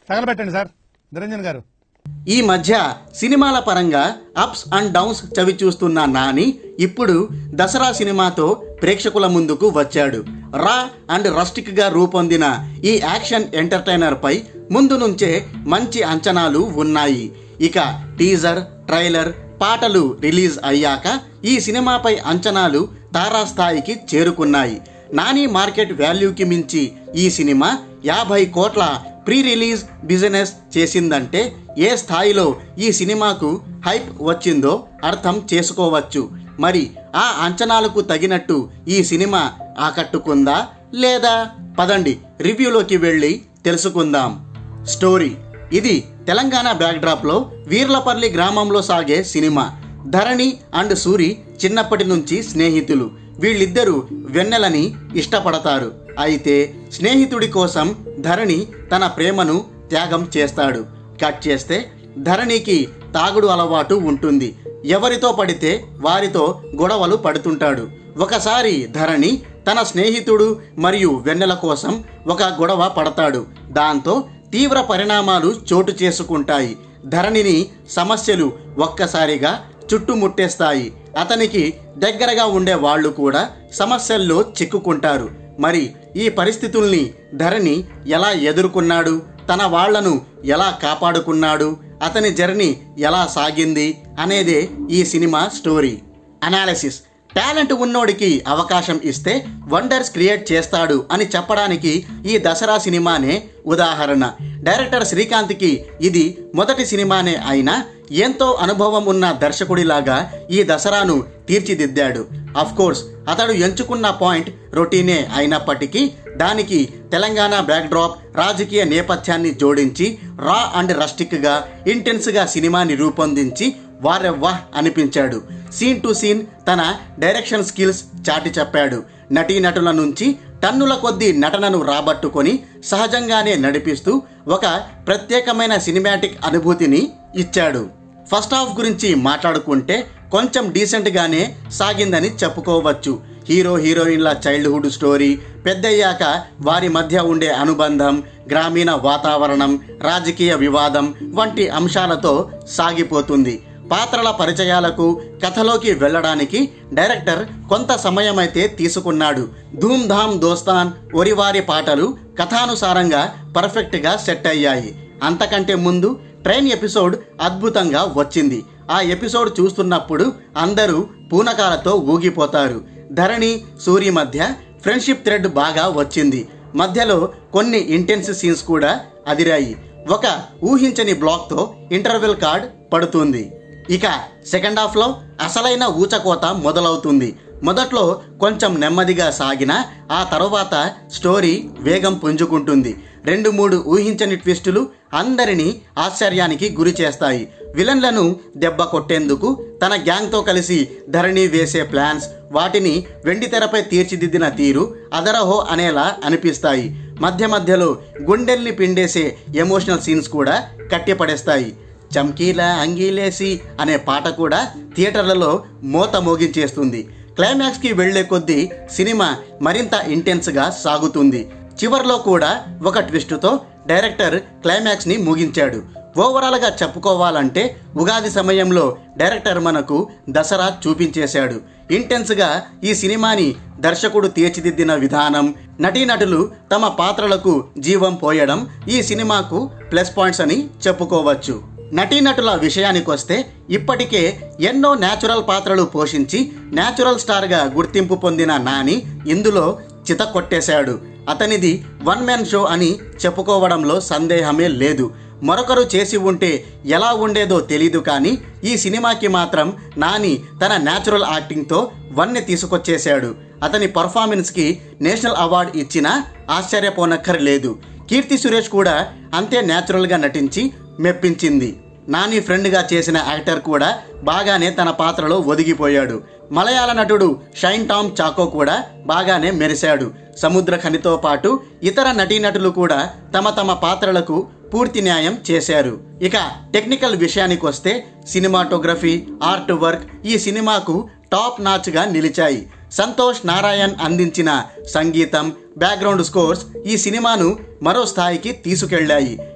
తగలబెట్టండి sir Niranjan గారు ఈ మధ్య సినిమాల పరంగా అప్స్ అండ్ డౌన్స్ చవి చూస్తున్న నాని ఇప్పుడు దసరా సినిమాతో ప్రేక్షకుల ముందుకు వచ్చాడు రా అండ్ రస్టిక్ గా రూపొందిన ఈ యాక్షన్ ఎంటర్టైనర్ పై ముందు నుంచే మంచి అంచనాలు ఉన్నాయి ఇక టీజర్ ట్రైలర్ పాటలు రిలీజ్ అయ్యాక ఈ సినిమాపై అంచనాలు తారాస్థాయికి చేరుకున్నాయి నాని మార్కెట్ వాల్యూకి మించి ఈ సినిమా యాభై కోట్ల ప్రీ రిలీజ్ బిజినెస్ చేసిందంటే ఏ స్థాయిలో ఈ సినిమాకు హైప్ వచ్చిందో అర్థం చేసుకోవచ్చు మరి ఆ అంచనాలకు తగినట్టు ఈ సినిమా ఆకట్టుకుందా లేదా పదండి రివ్యూలోకి వెళ్ళి తెలుసుకుందాం స్టోరీ ఇది తెలంగాణ బ్యాక్డ్రాప్లో వీర్లపల్లి గ్రామంలో సాగే సినిమా ధరణి అండ్ సూరి చిన్నప్పటి నుంచి స్నేహితులు వీళ్ళిద్దరూ వెన్నెలని ఇష్టపడతారు అయితే స్నేహితుడి కోసం ధరణి తన ప్రేమను త్యాగం చేస్తాడు కట్ చేస్తే ధరణికి తాగుడు అలవాటు ఉంటుంది ఎవరితో పడితే వారితో గొడవలు పడుతుంటాడు ఒకసారి ధరణి తన స్నేహితుడు మరియు వెన్నెల కోసం ఒక గొడవ పడతాడు దాంతో తీవ్ర పరిణామాలు చోటు చేసుకుంటాయి ధరణిని సమస్యలు ఒక్కసారిగా చుట్టుముట్టేస్తాయి అతనికి దగ్గరగా ఉండే వాళ్ళు కూడా సమస్యల్లో చిక్కుకుంటారు మరి ఈ పరిస్థితుల్ని ధరణి ఎలా ఎదుర్కొన్నాడు తన వాళ్లను ఎలా కాపాడుకున్నాడు అతని జర్నీ ఎలా సాగింది అనేదే ఈ సినిమా స్టోరీ అనాలిసిస్ టాలెంట్ ఉన్నోడికి అవకాశం ఇస్తే వండర్స్ క్రియేట్ చేస్తాడు అని చెప్పడానికి ఈ దసరా సినిమానే ఉదాహరణ డైరెక్టర్ శ్రీకాంత్కి ఇది మొదటి సినిమానే అయినా ఎంతో అనుభవం ఉన్న దర్శకుడిలాగా ఈ దసరాను తీర్చిదిద్దాడు అఫ్ కోర్స్ అతడు ఎంచుకున్న పాయింట్ రొటీనే అయినప్పటికీ దానికి తెలంగాణ బ్యాక్డ్రాప్ రాజకీయ నేపథ్యాన్ని జోడించి రా అండ్ రస్టిక్గా ఇంటెన్స్గా సినిమాని రూపొందించి వారెవ్వా అనిపించాడు సీన్ టు సీన్ తన డైరెక్షన్ స్కిల్స్ చాటి చెప్పాడు నటీనటుల నుంచి టన్నుల కొద్దీ నటనను రాబట్టుకొని సహజంగానే నడిపిస్తూ ఒక ప్రత్యేకమైన సినిమాటిక్ అనుభూతిని ఇచ్చాడు ఫస్ట్ హాఫ్ గురించి మాట్లాడుకుంటే కొంచెం డీసెంట్గానే సాగిందని చెప్పుకోవచ్చు హీరో హీరోయిన్ల చైల్డ్హుడ్ స్టోరీ పెద్దయ్యాక వారి మధ్య ఉండే అనుబంధం గ్రామీణ వాతావరణం రాజకీయ వివాదం వంటి అంశాలతో సాగిపోతుంది పాత్రల పరిచయాలకు కథలోకి వెళ్ళడానికి డైరెక్టర్ కొంత సమయమైతే తీసుకున్నాడు ధూమ్ ధామ్ దోస్తాన్ ఒరివారి పాటలు కథానుసారంగా పర్ఫెక్ట్గా సెట్ అయ్యాయి అంతకంటే ముందు ట్రైన్ ఎపిసోడ్ అద్భుతంగా వచ్చింది ఆ ఎపిసోడ్ చూస్తున్నప్పుడు అందరూ పూనకాలతో ఊగిపోతారు ధరణి సూరి మధ్య ఫ్రెండ్షిప్ థ్రెడ్ బాగా వచ్చింది మధ్యలో కొన్ని ఇంటెన్స్ సీన్స్ కూడా అదిరాయి ఒక ఊహించని బ్లాక్తో ఇంటర్వెల్ కార్డ్ పడుతుంది ఇక సెకండ్ హాఫ్లో అసలైన ఊచకోత మొదలవుతుంది మొదట్లో కొంచెం నెమ్మదిగా సాగిన ఆ తరువాత స్టోరీ వేగం పుంజుకుంటుంది రెండు మూడు ఊహించని ట్విస్టులు అందరినీ ఆశ్చర్యానికి గురి చేస్తాయి విలన్లను దెబ్బ కొట్టేందుకు తన గ్యాంగ్తో కలిసి ధరణి వేసే ప్లాన్స్ వాటిని వెండితెరపై తీర్చిదిద్దిన తీరు అదరహో అనేలా అనిపిస్తాయి మధ్య మధ్యలో గుండెల్ని పిండేసే ఎమోషనల్ సీన్స్ కూడా కట్టిపడేస్తాయి చమ్కీలా అంగీలేసి అనే పాట కూడా థియేటర్లలో మోత మోగించేస్తుంది క్లైమాక్స్కి వెళ్లే కొద్దీ సినిమా మరింత ఇంటెన్స్గా సాగుతుంది చివర్లో కూడా ఒక ట్విస్టుతో డైరెక్టర్ క్లైమాక్స్ని ముగించాడు ఓవరాల్గా చెప్పుకోవాలంటే ఉగాది సమయంలో డైరెక్టర్ మనకు దసరా చూపించేశాడు ఇంటెన్స్గా ఈ సినిమాని దర్శకుడు తీర్చిదిద్దిన విధానం నటీనటులు తమ పాత్రలకు జీవం పోయడం ఈ సినిమాకు ప్లస్ పాయింట్స్ అని చెప్పుకోవచ్చు నటీనటుల విషయానికొస్తే ఇప్పటికే ఎన్నో న్యాచురల్ పాత్రలు పోషించి న్యాచురల్ స్టార్గా గుర్తింపు పొందిన నాని ఇందులో చిత కొట్టేశాడు అతనిది వన్ మ్యాన్ షో అని చెప్పుకోవడంలో సందేహమే లేదు మరొకరు చేసి ఉంటే ఎలా ఉండేదో తెలీదు కానీ ఈ సినిమాకి మాత్రం నాని తన న్యాచురల్ యాక్టింగ్తో వన్నె తీసుకొచ్చేశాడు అతని పర్ఫార్మెన్స్కి నేషనల్ అవార్డు ఇచ్చినా ఆశ్చర్యపోనక్కర్లేదు కీర్తి సురేష్ కూడా అంతే న్యాచురల్గా నటించి మెప్పించింది నాని ఫ్రెండ్గా చేసిన యాక్టర్ కూడా బాగానే తన పాత్రలో ఒదిగిపోయాడు మలయాళ నటుడు షైన్ టామ్ చాకో కూడా బాగానే మెరిశాడు సముద్ర ఖనితో పాటు ఇతర నటీనటులు కూడా తమ తమ పాత్రలకు పూర్తి న్యాయం చేశారు ఇక టెక్నికల్ విషయానికి వస్తే సినిమాటోగ్రఫీ ఆర్ట్ వర్క్ ఈ సినిమాకు టాప్ నాచ్గా నిలిచాయి సంతోష్ నారాయణ్ అందించిన సంగీతం బ్యాక్గ్రౌండ్ స్కోర్స్ ఈ సినిమాను మరో స్థాయికి తీసుకెళ్లాయి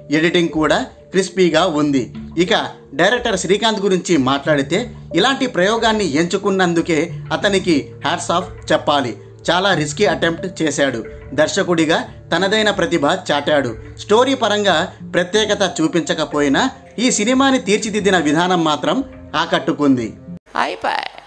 ఎడిటింగ్ కూడా క్రిస్పీగా ఉంది ఇక డైరెక్టర్ శ్రీకాంత్ గురించి మాట్లాడితే ఇలాంటి ప్రయోగాన్ని ఎంచుకున్నందుకే అతనికి హ్యాట్స్ ఆఫ్ చెప్పాలి చాలా రిస్కీ అటెంప్ట్ చేశాడు దర్శకుడిగా తనదైన ప్రతిభ చాటాడు స్టోరీ పరంగా ప్రత్యేకత చూపించకపోయినా ఈ సినిమాని తీర్చిదిద్దిన విధానం మాత్రం ఆకట్టుకుంది అయిపోయి